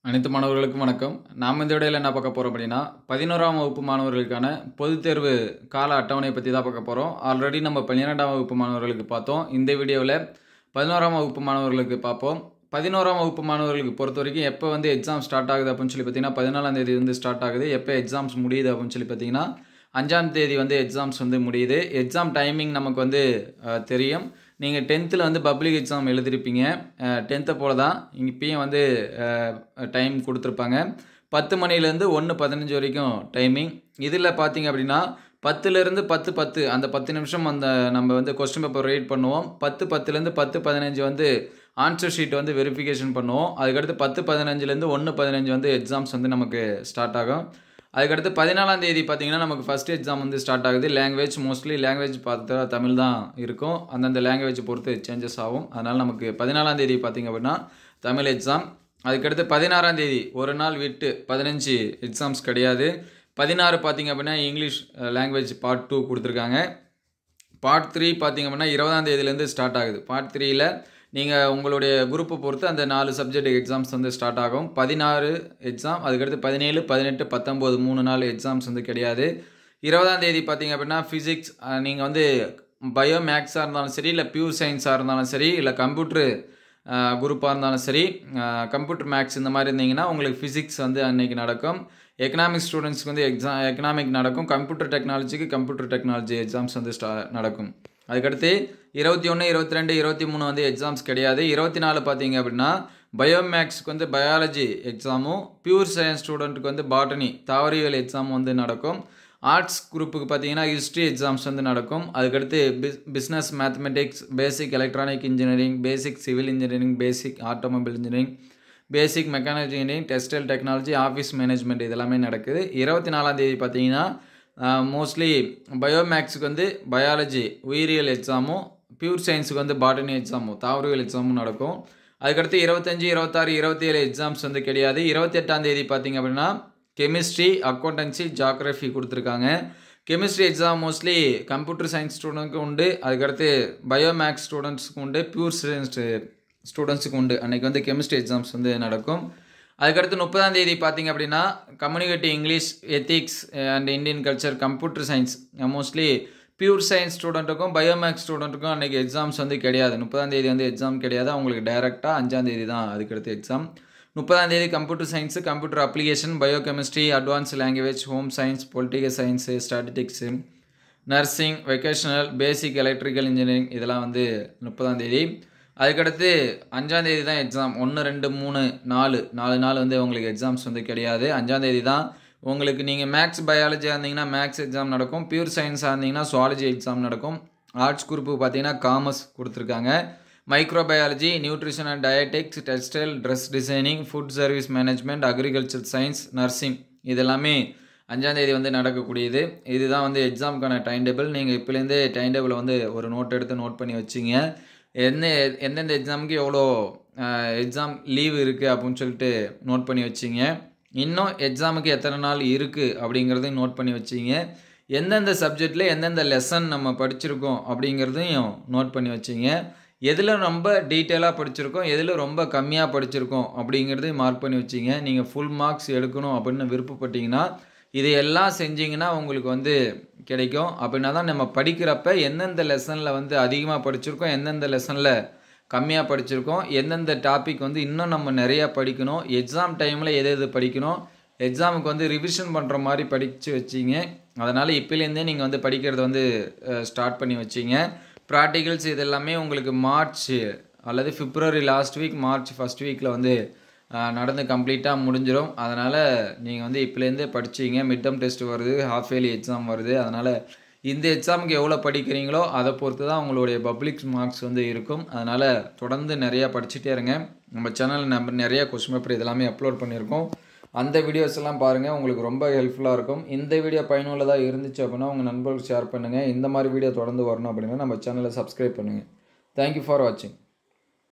அனைத்து மாணவர்களுக்கும் வணக்கம் நாம் இந்த விடையில் என்ன பார்க்க போகிறோம் அப்படின்னா பதினோராம் வகுப்பு மாணவர்களுக்கான பொதுத் தேர்வு கால அட்டவணை பற்றி தான் பார்க்க போகிறோம் ஆல்ரெடி நம்ம பன்னிரெண்டாம் வகுப்பு மாணவர்களுக்கு பார்த்தோம் இந்த வீடியோவில் பதினோராம் வகுப்பு மாணவர்களுக்கு பார்ப்போம் பதினோராம் வகுப்பு மாணவர்களுக்கு பொறுத்த வரைக்கும் எப்போ வந்து எக்ஸாம் ஸ்டார்ட் ஆகுது அப்படின்னு சொல்லி பார்த்தீங்கன்னா பதினாலாம் தேதி வந்து ஸ்டார்ட் ஆகுது எப்போ எக்ஸாம்ஸ் முடியுது அப்படின்னு சொல்லி பார்த்தீங்கன்னா அஞ்சாம் தேதி வந்து எக்ஸாம்ஸ் வந்து முடியுது எக்ஸாம் டைமிங் நமக்கு வந்து அஹ், தெரியும் நீங்கள் டென்த்தில் வந்து பப்ளிக் எக்ஸாம் எழுதிருப்பீங்க டென்த்தை போல தான் இப்பயும் வந்து டைம் கொடுத்துருப்பாங்க பத்து மணிலேருந்து ஒன்று பதினஞ்சு வரைக்கும் டைமிங் இதில் பார்த்தீங்க அப்படின்னா பத்துலேருந்து பத்து பத்து அந்த பத்து நிமிஷம் அந்த நம்ம வந்து கொஸ்டின் பேப்பர் ரீட் பண்ணுவோம் பத்து பத்துலேருந்து பத்து பதினஞ்சு வந்து ஆன்சர் ஷீட் வந்து வெரிஃபிகேஷன் பண்ணுவோம் அதுக்கடுத்து பத்து பதினஞ்சுலேருந்து ஒன்று பதினஞ்சு வந்து எக்ஸாம்ஸ் வந்து நமக்கு ஸ்டார்ட் ஆகும் அதுக்கடுத்து பதினாலாம் தேதி பார்த்தீங்கன்னா நமக்கு ஃபஸ்ட் எக்ஸாம் வந்து ஸ்டார்ட் ஆகுது லாங்குவேஜ் மோஸ்ட்லி லாங்குவேஜ் பார்த்தா தமிழ் தான் இருக்கும் அந்தந்த லாங்குவேஜ் பொறுத்து சேஞ்சஸ் ஆகும் அதனால் நமக்கு பதினாலாம் தேதி பார்த்தீங்க அப்படின்னா தமிழ் எக்ஸாம் அதுக்கடுத்து பதினாறாம் தேதி ஒரு நாள் விட்டு பதினஞ்சு எக்ஸாம்ஸ் கிடையாது பதினாறு பார்த்தீங்க அப்படின்னா இங்கிலீஷ் லாங்குவேஜ் பார்ட் டூ கொடுத்துருக்காங்க பார்ட் த்ரீ பார்த்தீங்க அப்படின்னா இருபதாம் தேதியிலேருந்து ஸ்டார்ட் ஆகுது பார்ட் த்ரீயில் நீங்கள் உங்களுடைய குரூப்பை பொறுத்து அந்த நாலு சப்ஜெக்ட் எக்ஸாம்ஸ் வந்து ஸ்டார்ட் ஆகும் பதினாறு எக்ஸாம் அதுக்கடுத்து பதினேழு பதினெட்டு பத்தொம்போது மூணு நாள் எக்ஸாம்ஸ் வந்து கிடையாது இருபதாம் தேதி பார்த்தீங்க அப்படின்னா ஃபிசிக்ஸ் நீங்கள் வந்து பயோ மேக்ஸாக இருந்தாலும் சரி இல்லை பியூர் சயின்ஸாக இருந்தாலும் சரி இல்லை கம்ப்யூட்ரு குரூப்பாக இருந்தாலும் சரி கம்ப்யூட்டர் மேக்ஸ் இந்த மாதிரி இருந்தீங்கன்னா உங்களுக்கு ஃபிசிக்ஸ் வந்து அன்னைக்கு நடக்கும் எக்கனாமிக் ஸ்டூடெண்ட்ஸ்க்கு வந்து எக்ஸாம் எக்கனாமிக் நடக்கும் கம்ப்யூட்டர் டெக்னாலஜிக்கு கம்ப்யூட்டர் டெக்னாலஜி எக்ஸாம்ஸ் வந்து ஸ்டா நடக்கும் அதுக்கடுத்து இருபத்தி ஒன்று இருபத்தி ரெண்டு இருபத்தி மூணு வந்து எக்ஸாம்ஸ் கிடையாது இருபத்தி நாலு பார்த்தீங்க அப்படின்னா பயோமேக்ஸ்க்கு வந்து பயாலஜி எக்ஸாமும் பியூர் சயின்ஸ் ஸ்டூடெண்ட்டுக்கு வந்து பாட்டனி தாவரியல் எக்ஸாம் வந்து நடக்கும் ஆர்ட்ஸ் குரூப்புக்கு பார்த்தீங்கன்னா ஹிஸ்ட்ரி எக்ஸாம்ஸ் வந்து நடக்கும் அதுக்கடுத்து பிஸ் business mathematics basic electronic engineering basic civil engineering basic automobile engineering basic mechanic engineering textile technology office management இதெல்லாமே நடக்குது இருபத்தி நாலாம் தேதி பார்த்தீங்கன்னா மோஸ்ட்லி பயோமேக்ஸுக்கு வந்து பயாலஜி உயிரியல் எக்ஸாமும் பியூர் சயின்ஸுக்கு வந்து பாட்டனி எக்ஸாமும் தாவரவியல் எக்ஸாமும் நடக்கும் அதுக்கடுத்து இருபத்தஞ்சி இருபத்தாறு இருபத்தி ஏழு எக்ஸாம்ஸ் வந்து கிடையாது இருபத்தி எட்டாம் தேதி பார்த்தீங்க அப்படின்னா கெமிஸ்ட்ரி அக்கௌண்டன்சி ஜாகிரஃபி கொடுத்துருக்காங்க chemistry exam mostly computer science ஸ்டூடெண்ட்க்கு உண்டு அதுக்கடுத்து பயோமேக்ஸ் ஸ்டூடெண்ட்ஸ்க்கு உண்டு பியூர் சயின்ஸ் ஸ்டூடெண்ட்ஸுக்கு உண்டு அன்றைக்கி வந்து கெமிஸ்ட்ரி எக்ஸாம்ஸ் வந்து நடக்கும் அதுக்கடுத்து முப்பதாம் தேதி பார்த்தீங்க அப்படின்னா communicative English ethics and Indian culture computer science mostly pure science ஸ்டூடெண்ட்டுக்கும் பயோமேக்ஸ் ஸ்டூடெண்ட்டுக்கும் அன்றைக்கி எக்ஸாம்ஸ் வந்து கிடையாது முப்பதாம் தேதி வந்து எக்ஸாம் கிடையாது அவங்களுக்கு டைரெக்டாக அஞ்சாம் தேதி தான் அதுக்கடுத்து எக்ஸாம் முப்பதாம் தேதி computer science computer application biochemistry advance language home science political science statistics nursing vocational basic electrical engineering இதெல்லாம் வந்து முப்பதாம் தேதி அதுக்கடுத்து அஞ்சாம் தேதி தான் எக்ஸாம் ஒன்று ரெண்டு மூணு நாலு நாலு நாள் வந்து உங்களுக்கு எக்ஸாம்ஸ் வந்து கிடையாது அஞ்சாம் தேதி தான் உங்களுக்கு நீங்கள் மேக்ஸ் பயாலஜியாக இருந்தீங்கன்னா மேக்ஸ் எக்ஸாம் நடக்கும் பியூர் சயின்ஸாக இருந்தீங்கன்னா சுவாலஜி எக்ஸாம் நடக்கும் ஆர்ட்ஸ் குரூப்பு பார்த்தீங்கன்னா காமர்ஸ் கொடுத்துருக்காங்க microbiology nutrition and dietetics textile dress designing food service management agriculture science nursing இதெல்லாமே அஞ்சாந்தேதி வந்து நடக்கக்கூடியது இதுதான் வந்து எக்ஸாமுக்கான டைம் டேபிள் நீங்கள் இப்போலேருந்தே டைம் டேபிளை வந்து ஒரு நோட் எடுத்து நோட் பண்ணி வச்சிங்க என்ன எந்தெந்த எக்ஸாமுக்கு எவ்வளோ எக்ஸாம் லீவ் இருக்குது அப்படின்னு சொல்லிட்டு நோட் பண்ணி வச்சிங்க இன்னும் எக்ஸாமுக்கு எத்தனை நாள் இருக்குது அப்படிங்கிறதையும் நோட் பண்ணி வச்சிங்க எந்தெந்த சப்ஜெக்டில் எந்தெந்த லெசன் நம்ம படிச்சிருக்கோம் அப்படிங்கிறதையும் நோட் பண்ணி வச்சிங்க எதில் ரொம்ப டீட்டெயிலாக படிச்சிருக்கோம் எதில் ரொம்ப கம்மியாக படிச்சிருக்கோம் அப்படிங்கிறதையும் மார்க் பண்ணி வச்சிங்க நீங்கள் ஃபுல் மார்க்ஸ் எடுக்கணும் அப்படின்னு விருப்பப்பட்டீங்கன்னா இது எல்லாம் செஞ்சீங்கன்னா உங்களுக்கு வந்து கிடைக்கும் அப்படின்னா தான் நம்ம படிக்கிறப்ப எந்தெந்த லெசனில் வந்து அதிகமாக படிச்சிருக்கோம் எந்தெந்த லெசனில் கம்மியாக படிச்சிருக்கோம் எந்தெந்த டாபிக் வந்து இன்னும் நம்ம நிறையா படிக்கணும் எக்ஸாம் டைமில் எது எது படிக்கணும் எக்ஸாமுக்கு வந்து ரிவிஷன் பண்ணுற மாதிரி படித்து வச்சிங்க அதனால் இப்போலேருந்தே நீங்கள் வந்து படிக்கிறத வந்து ஸ்டார்ட் பண்ணி வச்சிங்க ப்ராக்டிகல்ஸ் இது எல்லாமே உங்களுக்கு மார்ச் அல்லது February last week March first வீக்கில் வந்து அஹ், நடந்து கம்ப்ளீட்டாக முடிஞ்சிடும் அதனால் நீங்கள் வந்து இப்போலேருந்தே படிச்சிங்க மிட் டேர்ம் டெஸ்ட் வருது ஹாஃப் இயர்லி எக்ஸாம் வருது அதனால் இந்த எக்ஸாமுக்கு எவ்வளோ படிக்கிறீங்களோ அதை பொறுத்து தான் உங்களுடைய பப்ளிக் மார்க்ஸ் வந்து இருக்கும் அதனால் தொடர்ந்து நிறையா படிச்சுட்டே இருங்க நம்ம சேனலில் நம்ம நிறைய கொஸ்டின் பேப்பர் இதெல்லாமே அப்லோட் பண்ணியிருக்கோம் அந்த வீடியோஸ் எல்லாம் பாருங்கள் உங்களுக்கு ரொம்ப ஹெல்ப்ஃபுல்லாக இருக்கும் இந்த வீடியோ பயனுள்ளதாக இருந்துச்சு அப்படின்னா உங்கள் நண்பர்களுக்கு ஷேர் பண்ணுங்கள் இந்த மாதிரி வீடியோ தொடர்ந்து வரணும் அப்படின்னா நம்ம சேனலை சப்ஸ்கிரைப் பண்ணுங்கள் தேங்க்யூ ஃபார் வாட்சிங்